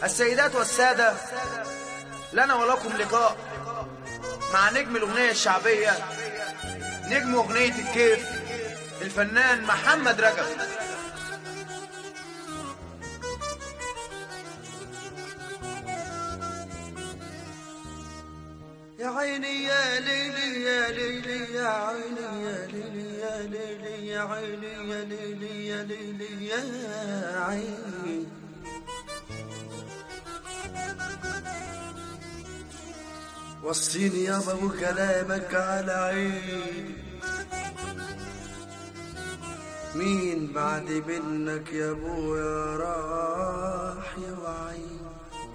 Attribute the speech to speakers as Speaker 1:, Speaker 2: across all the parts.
Speaker 1: السيدات والسادة لنا ولكم لقاء مع نجم الأغنية الشعبية نجم أغنية الكيف الفنان محمد رجب
Speaker 2: يا عيني يا ليلي يا ليلي يا عيني يا ليلي يا ليلي يا عيني يا ليلي يا ليلي يا عيني وصيني يابا وكلامك على عيني مين بعد منك يا ابويا راح يوعيني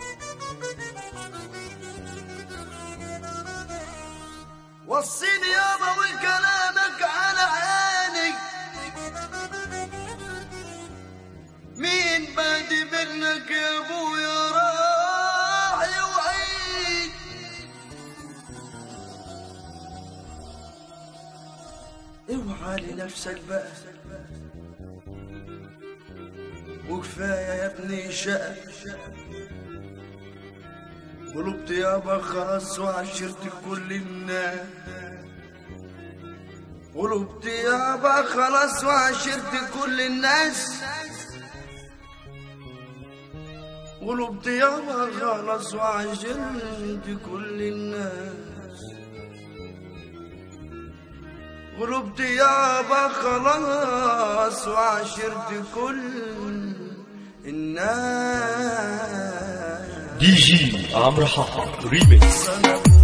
Speaker 2: وصيني يابا وكلامك على عيني مين بعد منك يا ابويا راح يوعيك اوعى لنفسك بقى وكفايه يا ابني شقة قلوبت يابا خلاص وعشرت كل الناس قلوبت يابا خلاص وعشرت كل الناس قلوبت يابا خلاص وعشرت كل الناس قلوبت يابا خلاص وعشرت كل الناس
Speaker 3: دي جي عمرو حافظ ريميكس
Speaker 2: أنا